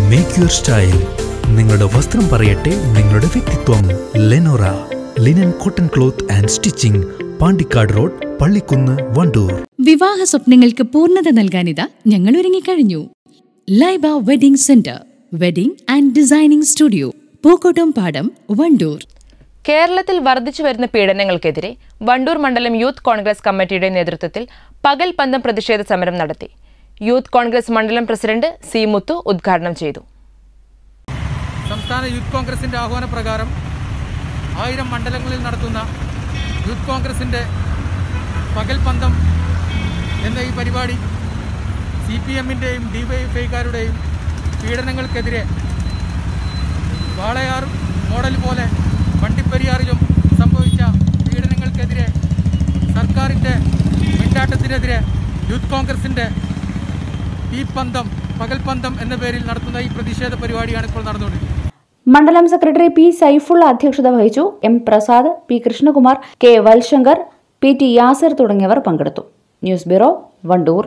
make your style നിങ്ങളുടെ വസ്ത്രം പറയട്ടെ നിങ്ങളുടെ വ്യക്തിത്വം Lenora linen cotton cloth and stitching Pandikkad road Pallikkunnu Wandoor വിവാഹ സ്വപ്നങ്ങൾക്ക് പൂർണ്ണത നൽകാനിതാ ഞങ്ങൾ ഒരുങ്ങിക്കഴിഞ്ഞു Laiba wedding centre wedding and designing studio Pookkottumpadam Wandoor കേരളത്തിൽ വർദ്ധിച്ചു വരുന്ന പീഡനങ്ങൾക്കെതിരെ വണ്ടൂർ മണ്ഡലം യൂത്ത് കോൺഗ്രസ് കമ്മിറ്റിയുടെ നേതൃത്വത്തിൽ പകൽ പന്തം പ്രതിഷേധ സമരം നടത്തി യൂത്ത് കോൺഗ്രസ് മണ്ഡലം പ്രസിഡന്റ് സി മുത്തു ഉദ്ഘാടനം ചെയ്തു സംസ്ഥാന യൂത്ത് കോൺഗ്രസിൻ്റെ ആഹ്വാനപ്രകാരം ആയിരം മണ്ഡലങ്ങളിൽ നടത്തുന്ന യൂത്ത് കോൺഗ്രസിൻ്റെ പകൽ പന്തം എന്ന ഈ പരിപാടി സി പി എമ്മിൻ്റെയും ഡി വൈ എഫ് ഐക്കാരുടെയും പീഡനങ്ങൾക്കെതിരെ വാളയാർ മോഡൽ പോലെ വണ്ടിപ്പെരിയാറിലും സംഭവിച്ച പീഡനങ്ങൾക്കെതിരെ സർക്കാരിൻ്റെ മിണ്ടാട്ടത്തിനെതിരെ യൂത്ത് കോൺഗ്രസിൻ്റെ ഈ പന്തം പകൽപന്തം എന്ന പേരിൽ നടത്തുന്ന ഈ പ്രതിഷേധ പരിപാടിയാണ് ഇപ്പോൾ നടന്നുകൊണ്ടിരിക്കുന്നത് മണ്ഡലം സെക്രട്ടറി പി സൈഫുള്ള അധ്യക്ഷത വഹിച്ചു M Prasad P Krishnakumar K Valshankar P T Yasar തുടങ്ങിയവർ പങ്കെടുത്തു news bureau Wandoor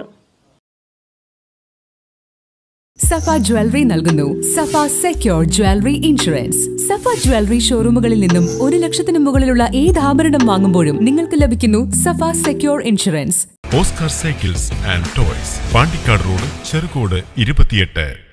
Safa jewellery നൽകുന്നു Safa secure jewellery insurance Safa jewellery ഷോറൂമുകളിൽ നിന്നും ഒരു ലക്ഷത്തിന് മുകളിലുള്ള ഏത് ആഭരണം വാങ്ങുമ്പോഴും നിങ്ങൾക്ക് ലഭിക്കുന്നു Safa secure insurance Oscar cycles and toys Pandikkad road Cherukode ഇരുപത്തിയെട്ട്